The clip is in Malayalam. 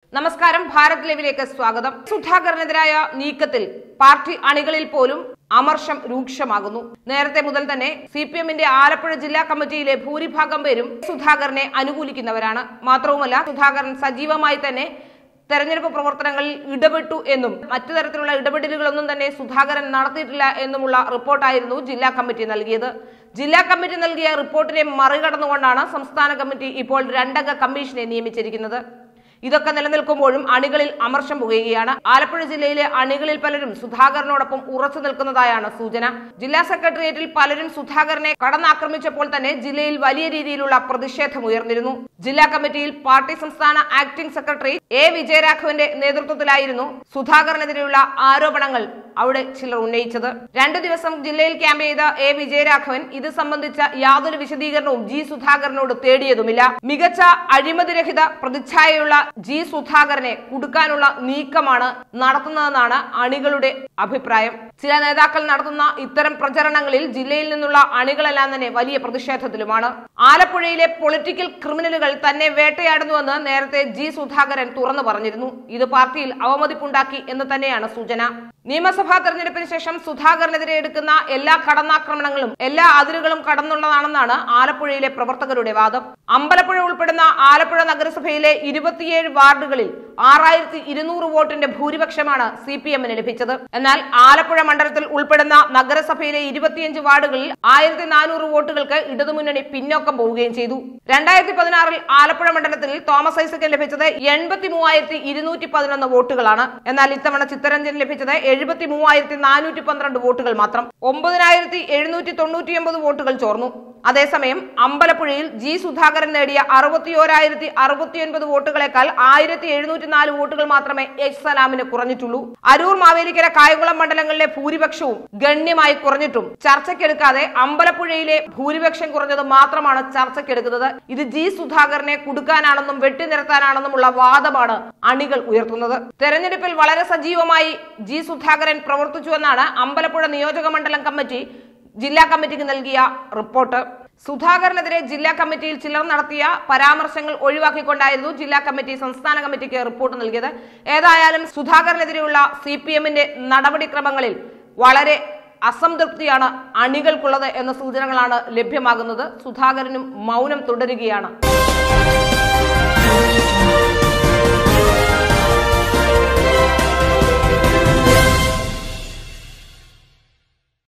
നമസ്കാരം ഭാരത് ലൈവിലേക്ക് സ്വാഗതം സുധാകരനെതിരായ നീക്കത്തിൽ പാർട്ടി അണികളിൽ പോലും അമർഷം രൂക്ഷമാകുന്നു നേരത്തെ മുതൽ തന്നെ സി പി എമ്മിന്റെ ആലപ്പുഴ ജില്ലാ കമ്മിറ്റിയിലെ ഭൂരിഭാഗം പേരും സുധാകരനെ അനുകൂലിക്കുന്നവരാണ് മാത്രവുമല്ല സുധാകരൻ സജീവമായി തന്നെ തെരഞ്ഞെടുപ്പ് പ്രവർത്തനങ്ങളിൽ ഇടപെട്ടു എന്നും മറ്റു തരത്തിലുള്ള ഇടപെടലുകളൊന്നും തന്നെ സുധാകരൻ നടത്തിയിട്ടില്ല എന്നുമുള്ള റിപ്പോർട്ടായിരുന്നു ജില്ലാ കമ്മിറ്റി നൽകിയത് ജില്ലാ കമ്മിറ്റി നൽകിയ റിപ്പോർട്ടിനെ മറികടന്നുകൊണ്ടാണ് സംസ്ഥാന കമ്മിറ്റി ഇപ്പോൾ രണ്ടംഗ കമ്മീഷനെ നിയമിച്ചിരിക്കുന്നത് ഇതൊക്കെ നിലനിൽക്കുമ്പോഴും അണികളിൽ അമർഷം പുകയുകയാണ് ആലപ്പുഴ ജില്ലയിലെ അണികളിൽ പലരും സുധാകരനോടൊപ്പം ഉറച്ചു നിൽക്കുന്നതായാണ് സൂചന ജില്ലാ സെക്രട്ടേറിയറ്റിൽ പലരും സുധാകരനെ കടന്നാക്രമിച്ചപ്പോൾ തന്നെ ജില്ലയിൽ വലിയ രീതിയിലുള്ള പ്രതിഷേധം ഉയർന്നിരുന്നു ജില്ലാ കമ്മിറ്റിയിൽ പാർട്ടി സംസ്ഥാന ആക്ടിംഗ് സെക്രട്ടറി എ വിജയരാഘവന്റെ നേതൃത്വത്തിലായിരുന്നു സുധാകരനെതിരെയുള്ള ആരോപണങ്ങൾ അവിടെ ചിലർ ഉന്നയിച്ചത് രണ്ടു ദിവസം ജില്ലയിൽ ക്യാമ്പ് ചെയ്ത എ വിജയരാഘവൻ ഇത് സംബന്ധിച്ച യാതൊരു വിശദീകരണവും ജി സുധാകരനോട് തേടിയതുമില്ല മികച്ച അഴിമതിരഹിത പ്രതിച്ഛായയുള്ള ജി സുധാകരനെ കുടുക്കാനുള്ള നീക്കമാണ് നടത്തുന്നതെന്നാണ് അണികളുടെ അഭിപ്രായം ചില നേതാക്കൾ നടത്തുന്ന ഇത്തരം പ്രചരണങ്ങളിൽ ജില്ലയിൽ നിന്നുള്ള അണികളെല്ലാം തന്നെ വലിയ പ്രതിഷേധത്തിലുമാണ് ആലപ്പുഴയിലെ പൊളിറ്റിക്കൽ ക്രിമിനലുകൾ തന്നെ വേട്ടയാടുന്നുവെന്ന് നേരത്തെ ജി സുധാകരൻ തുറന്നു പറഞ്ഞിരുന്നു ഇത് പാർട്ടിയിൽ അവമതിപ്പുണ്ടാക്കി എന്ന് തന്നെയാണ് സൂചന നിയമസഭാ തെരഞ്ഞെടുപ്പിന് ശേഷം സുധാകരനെതിരെ എടുക്കുന്ന എല്ലാ കടന്നാക്രമണങ്ങളും എല്ലാ അതിരുകളും കടന്നുള്ളതാണെന്നാണ് ആലപ്പുഴയിലെ പ്രവർത്തകരുടെ വാദം അമ്പലപ്പുഴ ഉൾപ്പെടുന്ന ആലപ്പുഴ നഗരസഭയിലെ ഇരുപത്തിയേഴ് വാർഡുകളിൽ ആറായിരത്തി ഇരുന്നൂറ് വോട്ടിന്റെ ഭൂരിപക്ഷമാണ് സി പി എമ്മിന് ലഭിച്ചത് എന്നാൽ ആലപ്പുഴ മണ്ഡലത്തിൽ ഉൾപ്പെടുന്ന നഗരസഭയിലെ ഇരുപത്തിയഞ്ച് വാർഡുകളിൽ ആയിരത്തി നാനൂറ് വോട്ടുകൾക്ക് ഇടതുമുന്നണി പിന്നോക്കം പോവുകയും ചെയ്തു രണ്ടായിരത്തി പതിനാറിൽ ആലപ്പുഴ മണ്ഡലത്തിൽ തോമസ് ഐസക്കിന് ലഭിച്ചത് എൺപത്തി മൂവായിരത്തി ഇരുന്നൂറ്റി പതിനൊന്ന് വോട്ടുകളാണ് എന്നാൽ ഇത്തവണ ചിത്തരഞ്ജൻ ലഭിച്ചത് എഴുപത്തി മൂവായിരത്തി നാനൂറ്റി പന്ത്രണ്ട് വോട്ടുകൾ മാത്രം ഒമ്പതിനായിരത്തി എഴുന്നൂറ്റി തൊണ്ണൂറ്റിയൊമ്പത് വോട്ടുകൾ ചോർന്നു അതേസമയം അമ്പലപ്പുഴയിൽ ജി സുധാകരൻ നേടിയ അറുപത്തിയോരായിരത്തി അറുപത്തിയൊൻപത് വോട്ടുകളെക്കാൾ ആയിരത്തി എഴുന്നൂറ്റി നാല് വോട്ടുകൾ മാത്രമേ എച്ച് സലാമിന് കുറഞ്ഞിട്ടുള്ളൂ അരൂർ മാവേലിക്കര കായംകുളം മണ്ഡലങ്ങളിലെ ഭൂരിപക്ഷവും ഗണ്യമായി കുറഞ്ഞിട്ടും ചർച്ചയ്ക്കെടുക്കാതെ അമ്പലപ്പുഴയിലെ ഭൂരിപക്ഷം കുറഞ്ഞത് മാത്രമാണ് ചർച്ചയ്ക്കെടുക്കുന്നത് ഇത് ജി സുധാകരനെ കുടുക്കാനാണെന്നും വെട്ടിനിരത്താനാണെന്നുമുള്ള വാദമാണ് അണികൾ ഉയർത്തുന്നത് തെരഞ്ഞെടുപ്പിൽ വളരെ സജീവമായി ജി സുധാകരൻ പ്രവർത്തിച്ചുവെന്നാണ് അമ്പലപ്പുഴ നിയോജക മണ്ഡലം കമ്മിറ്റി ജില്ലാ കമ്മിറ്റിക്ക് നൽകിയ റിപ്പോർട്ട് സുധാകരനെതിരെ ജില്ലാ കമ്മിറ്റിയിൽ ചിലർ നടത്തിയ പരാമർശങ്ങൾ ഒഴിവാക്കിക്കൊണ്ടായിരുന്നു ജില്ലാ കമ്മിറ്റി സംസ്ഥാന കമ്മിറ്റിക്ക് റിപ്പോർട്ട് നൽകിയത് ഏതായാലും സുധാകരനെതിരെയുള്ള സി പി എമ്മിന്റെ നടപടിക്രമങ്ങളിൽ വളരെ അസംതൃപ്തിയാണ് അണികൾക്കുള്ളത് എന്ന സൂചനകളാണ് ലഭ്യമാകുന്നത് സുധാകരനും മൗനം തുടരുകയാണ്